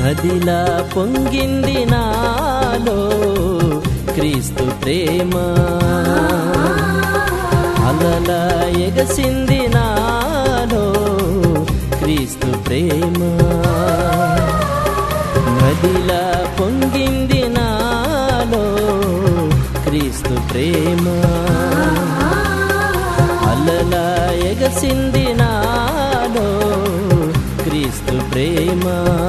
నదిలా పొంగింది నాలో క్రీస్తు ప్రేమ అలలా ఎగసింది నాలో క్రీస్తు ప్రేమ నదిలా పొంగింది నాలో క్రీస్తు ప్రేమ అలలా ఎగసింది నాలో క్రీస్తు ప్రేమ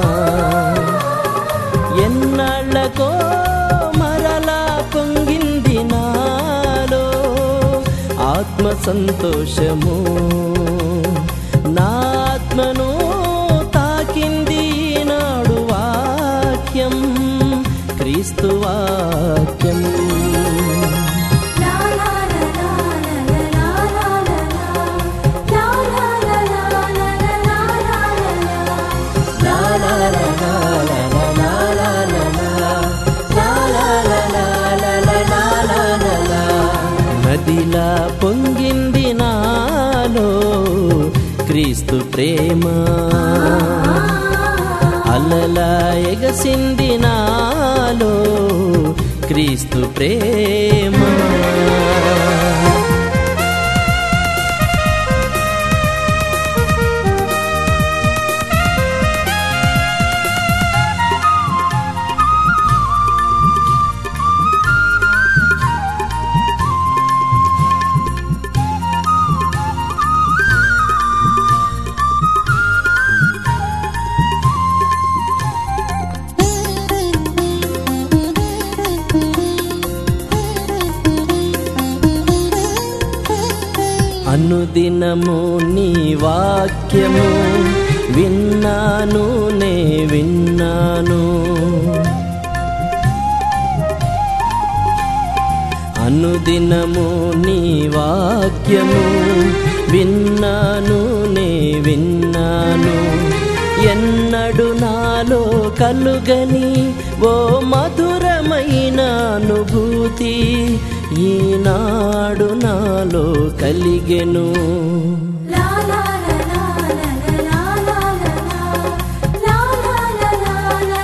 ఎన్నాళ్ళకో మరలా పొంగింది నాలో ఆత్మ సంతోషము నా ఆత్మను తాకింది నాడు వాక్యం క్రీస్తు వాక్యం La la la la la la la la la la la la la la la నదిలా పొంగింది నాలో క్రీస్తు ప్రేమ అలలా ఎగసింది నాలో క్రీస్తు ప్రేమ అనుదినము నీ వాక్యము విన్నాను నే విన్నాను అనుదినము నీ వాక్యము విన్నాను నే విన్నాను ఎన్నడు నాలో కలుగని ఓ మధురమైన అనుభూతి ఈనాడు నాలో కలిగెను La la la la la la la la la la la la la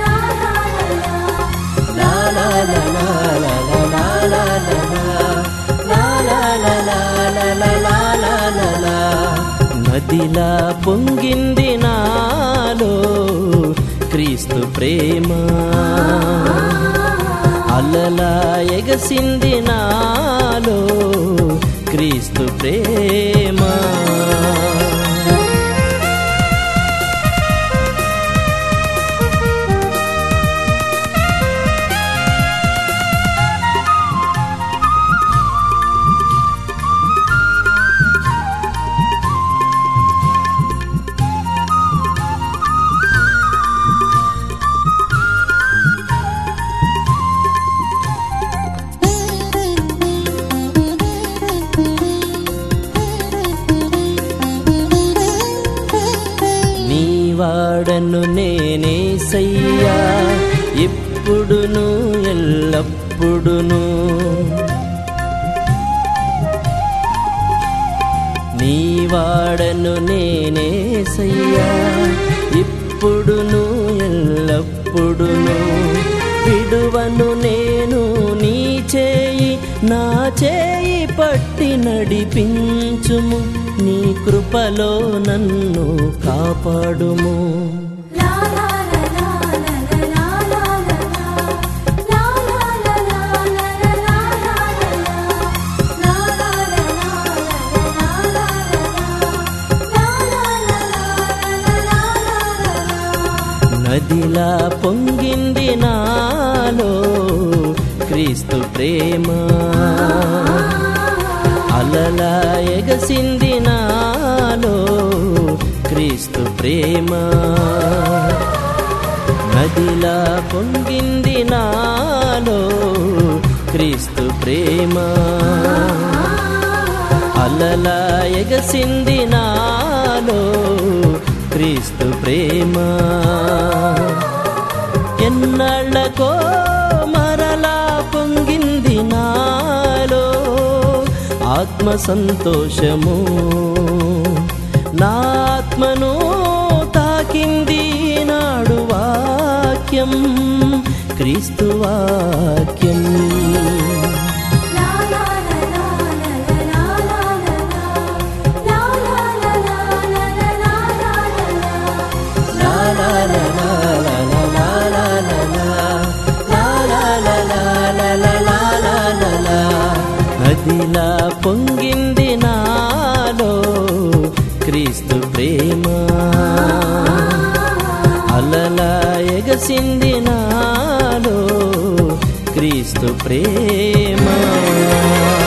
la la la నదిలా పొంగింది నాలో క్రీస్తు ప్రేమ అలలా ఎగసింది నాలో క్రీస్తు ప్రేమ నీ వాడను నేనే సయ్యా ఎప్పుడును ఎల్లప్పుడును నీ వాడను నేనే సయ్యా ఇప్పుడును ఎల్లప్పుడును విడువను నేను నీ చేయి నా చేయి పట్టి నడిపించుము నీ కృపలో నన్ను కాపాడుము La la la la la la la la la la la la la la la నదిలా పొంగింది నాలో క్రీస్తు ప్రేమ అలలా ఎగసింది నాలో క్రీస్తు ప్రేమ నదిలా పొంగింది నాలో క్రీస్తు ప్రేమ అలలా ఎగసింది నాలో క్రీస్తు ప్రేమ ఎన్నాళ్ళకో మరలా పొంగింది నాలో ఆత్మ సంతోషము నా ఆత్మను తాకింది నాడు వా క్రీస్తు వాక్యం లా లా లా లా లా లా లా లా లా లా లా లా లా లా లా నదిలా పొంగింది నాలో క్రీస్తు ప్రేమ అలలా ఎగసింది నాలో క్రీస్తు ప్రేమ